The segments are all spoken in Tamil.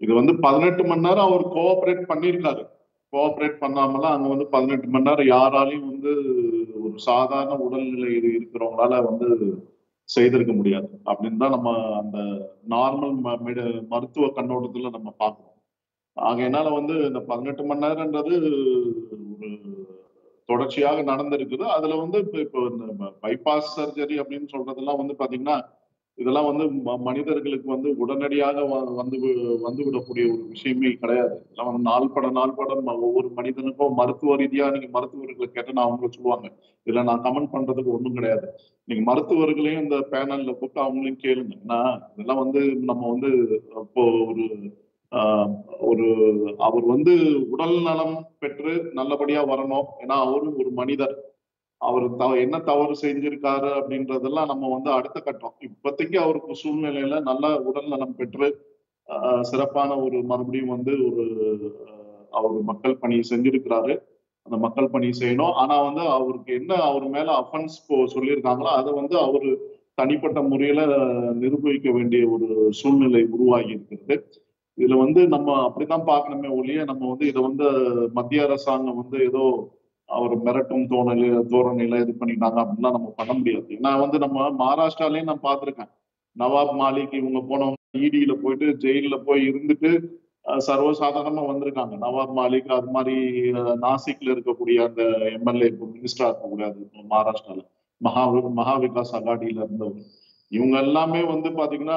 இது வந்து பதினெட்டு மணி நேரம் அவர் கோஆபரேட் பண்ணியிருக்காரு கோஆபரேட் பண்ணாமலாம் அங்க வந்து பதினெட்டு மணி நேரம் யாராலையும் வந்து ஒரு சாதாரண உடல்நிலை இரு- இருக்கிறவங்களால வந்து செய்திருக்க முடியாது அப்படின்னு தான் நம்ம அந்த நார்மல் மருத்துவ கண்ணோட்டத்துல நம்ம பார்க்கணும் ஆகையினால வந்து இந்த பதினெட்டு மணி நேரம்ன்றது ஒரு தொடர்ச்சியாக நடந்திருக்குது அதுல வந்து இப்ப இப்போ இந்த பைபாஸ் சர்ஜரி அப்படின்னு சொல்றதெல்லாம் வந்து பாத்தீங்கன்னா இதெல்லாம் வந்து ம- மனிதர்களுக்கு வந்து உடனடியாக வ- வந்து வி- வந்து விடக்கூடிய ஒரு விஷயமே கிடையாது இதெல்லாம் வந்து நாள்பட நாள்பட ம- ஒவ்வொரு மனிதனுக்கும் மருத்துவ ரீதியா நீங்க மருத்துவர்களை கேட்டா நான் அவங்க சொல்லுவாங்க இதுல நான் கமெண்ட் பண்றதுக்கு ஒண்ணும் கிடையாது நீங்க மருத்துவர்களையும் இந்த பேனல்ல போட்டு அவங்களையும் கேளுங்க ஏன்னா இதெல்லாம் வந்து நம்ம வந்து இப்போ ஒரு ஆஹ், ஒரு அவர் வந்து உடல் நலம் பெற்று நல்லபடியா வரணும் ஏன்னா அவரும் ஒரு மனிதர் அவர் த என்ன தவறு செஞ்சிருக்காரு அப்படின்றதெல்லாம் நம்ம வந்து அடுத்த கட்டம் இப்போதைக்கு அவருக்கு சூழ்நிலையில நல்ல உடல் நலம் பெற்று ஆஹ், சிறப்பான ஒரு மறுபடியும் வந்து ஒரு ஆஹ், அவர் மக்கள் பணி செஞ்சிருக்கிறாரு அந்த மக்கள் பணி செய்யணும் ஆனா வந்து அவருக்கு என்ன அவர் மேல அஃபென்ஸ் சொல்லியிருக்காங்களோ அதை வந்து அவரு தனிப்பட்ட முறையில நிரூபிக்க வேண்டிய ஒரு சூழ்நிலை உருவாகி இருக்கிறது இதுல வந்து நம்ம அப்படித்தான் பார்க்கணுமே ஒழிய நம்ம வந்து இதை வந்து மத்திய அரசாங்கம் வந்து ஏதோ அவர் மிரட்டும் தோணல தோரணையில இது பண்ணிட்டாங்க அப்படின்லாம் நம்ம பண்ண முடியாது நான் வந்து நம்ம மகாராஷ்டிராலயும் நான் பார்த்திருக்கேன் நவாப் மாலிக் இவங்க போனவங்க இடியில போயிட்டு ஜெயில போய் இருந்துட்டு அஹ், சர்வசாதாரணமா வந்திருக்காங்க நவாப் மாலிக் அது மாதிரி அஹ், நாசிக்ல இருக்கக்கூடிய அந்த எம்எல்ஏ இப்போ மினிஸ்டரா இருக்கக்கூடாது இப்போ மகாராஷ்டிரால மகா மகா விகாஸ் அகாடியில இருந்தவர் இவங்க எல்லாமே வந்து பாத்தீங்கன்னா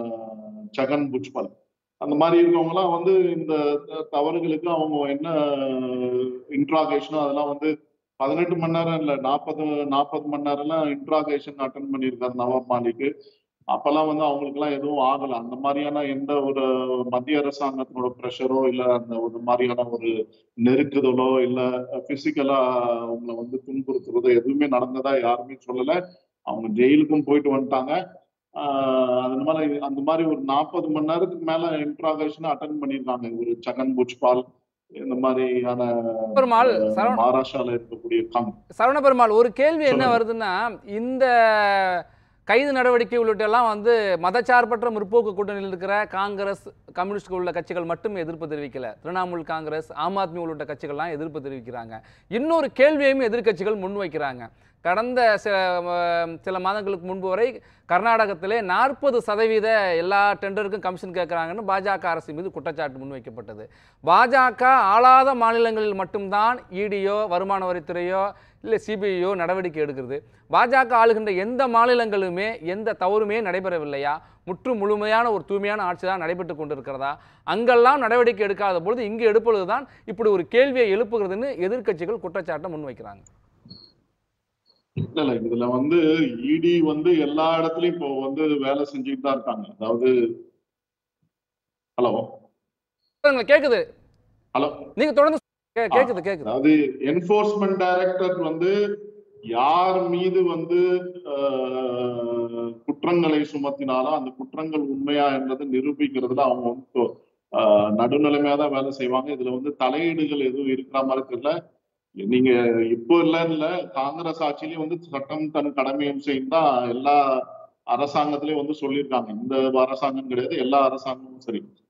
சகன் புஜ்பல் அந்த மாதிரி இருக்கவங்க எல்லாம் வந்து இந்த த- தவறுகளுக்கு அவங்க என்ன இன்ட்ராகேஷனோ அதெல்லாம் வந்து பதினெட்டு மணி நேரம் இல்ல நாற்பது நாற்பது மணி நேரம்லாம் இன்ட்ராகேஷன் அட்டன் பண்ணியிருக்காரு நவாப் மாலிக்கு அப்பெல்லாம் வந்து அவங்களுக்கு எல்லாம் எதுவும் ஆகல அந்த மாதிரியான எந்த ஒரு மத்திய அரசாங்கத்தினோட ப்ரெஷரோ இல்ல அந்த ஒரு மாதிரியான ஒரு நெருக்குதலோ இல்ல பிசிக்கலா அவங்கள வந்து துன்புறுத்துறதோ எதுவுமே நடந்ததா யாருமே சொல்லல அவங்க ஜெயிலுக்கும் போயிட்டு வந்துட்டாங்க ஆஹ் அதனால இது- அந்த மாதிரி ஒரு நாற்பது மணி நேரத்துக்கு மேல இன்ட்ராகேஷன் அட்டன் பண்ணியிருக்காங்க ஒரு சகன் புஜ்பால் இந்த மாதிரியான பெருமாள் அஹ், சரவண மகாராஷ்டிரால இருக்கக்கூடிய கம் சரவண பெருமாள் ஒரு கேள்வி என்ன சொல்லுங்க. வருதுன்னா இந்த கைது நடவடிக்கை உள்ளிட்டெல்லாம் வந்து மதச்சார்பற்ற முற்போக்கு கூட்டணியில் இருக்கிற காங்கிரஸ் கம்யூனிஸ்ட் உள்ள கட்சிகள் மட்டும் எதிர்ப்பு தெரிவிக்கல திரிணாமுல் காங்கிரஸ் ஆம் ஆத்மி உள்ளிட்ட கட்சிகள்லாம் எதிர்ப்பு தெரிவிக்கிறாங்க இன்னொரு கேள்வியையும் எதிர்க்கட்சிகள் முன்வைக்கிறாங்க கடந்த சில அஹ், சில மாதங்களுக்கு முன்பு வரை கர்நாடகத்திலே நாற்பது சதவீத எல்லா டெண்டருக்கும் கமிஷன் கேட்குறாங்கன்னு பாஜக அரசு மீது குற்றச்சாட்டு முன்வைக்கப்பட்டது பாஜக ஆளாத மாநிலங்களில் மட்டும்தான் இடியோ வருமான வரித்துறையோ இல்லை சிபிஐயோ நடவடிக்கை எடுக்கிறது பாஜக ஆளுகின்ற எந்த மாநிலங்களுமே எந்த தவறுமே நடைபெறவில்லையா முற்று முழுமையான ஒரு தூய்மையான ஆட்சி தான் நடைபெற்று கொண்டிருக்கிறதா அங்கெல்லாம் நடவடிக்கை எடுக்காத பொழுது இங்கு எடுப்பது தான் இப்படி ஒரு கேள்வியை எழுப்புகிறதுன்னு எதிர்க்கட்சிகள் குற்றச்சாட்டை முன்வைக்கிறாங்க இல்ல இல்ல இதுல வந்து இடி வந்து எல்லா இடத்துலயும் இப்போ வந்து வேலை செஞ்சுட்டு தான் இருக்காங்க அதாவது ஹலோ உங்களுக்கு கேக்குது ஹலோ நீங்க தொடர்ந்து கே- கேக்குது கேக்குது அதாவது என்போர்ஸ்மெண்ட் டைரக்டர் வந்து யார் மீது வந்து ஆஹ், குற்றங்களை சுமத்தினாலும் அந்த குற்றங்கள் உண்மையா என்றதை நிரூபிக்கிறதுல அவங்க வந்து ஆஹ், நடுநிலைமையா தான் வேலை செய்வாங்க இதுல வந்து தலையீடுகள் எதுவும் இருக்கிற மாதிரி தெரியல நீங்க இப்போ இல்ல இல்ல காங்கிரஸ் ஆட்சியிலயும் வந்து சட்டம் தன் கடமையும் செய்யும் தான் எல்லா அரசாங்கத்திலயும் வந்து சொல்லியிருக்காங்க இந்த அரசாங்கம் கிடையாது எல்லா அரசாங்கமும் சரி